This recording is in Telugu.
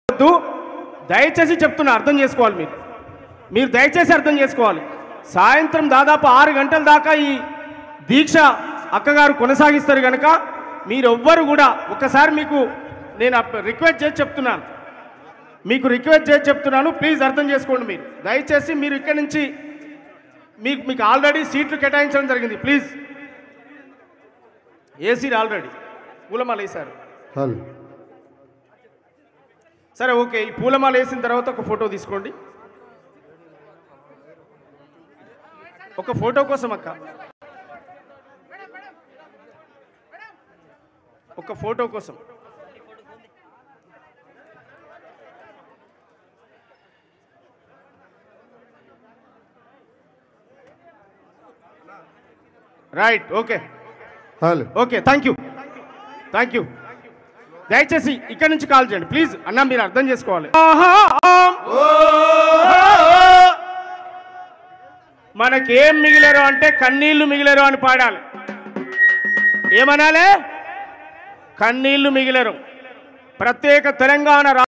వద్దు దయచేసి చెప్తున్నా అర్థం చేసుకోవాలి మీరు మీరు దయచేసి అర్థం చేసుకోవాలి సాయంత్రం దాదాపు ఆరు గంటల దాకా ఈ దీక్ష అక్కగారు కొనసాగిస్తారు కనుక మీరెవ్వరు కూడా ఒకసారి మీకు నేను అప్- రిక్వెస్ట్ చేసి చెప్తున్నాను మీకు రిక్వెస్ట్ చేసి చెప్తున్నాను ప్లీజ్ అర్థం చేసుకోండి మీరు దయచేసి మీరు ఇక్కడి నుంచి మీకు మీకు ఆల్రెడీ సీట్లు కేటాయించడం జరిగింది ప్లీజ్ ఏసీలు ఆల్రెడీ పూలమాల వేశారు హలో సరే ఓకే ఈ పూలమాల వేసిన తర్వాత ఒక ఫోటో తీసుకోండి ఒక ఫోటో కోసం అక్క ఒక ఫోటో కోసం right okay hello okay thank you thank you దయచేసి ఇక్కడి నుంచి కాల్ చేయండి ప్లీజ్ అన్న మీరు అర్థం చేసుకోవాలి మనకేం మిగిలేరు అంటే కన్నీళ్లు మిగిలేరు అని పాడాలి ఏమనాలి కన్నీళ్లు మిగిలేరు ప్రత్యేక తెలంగాణ రా-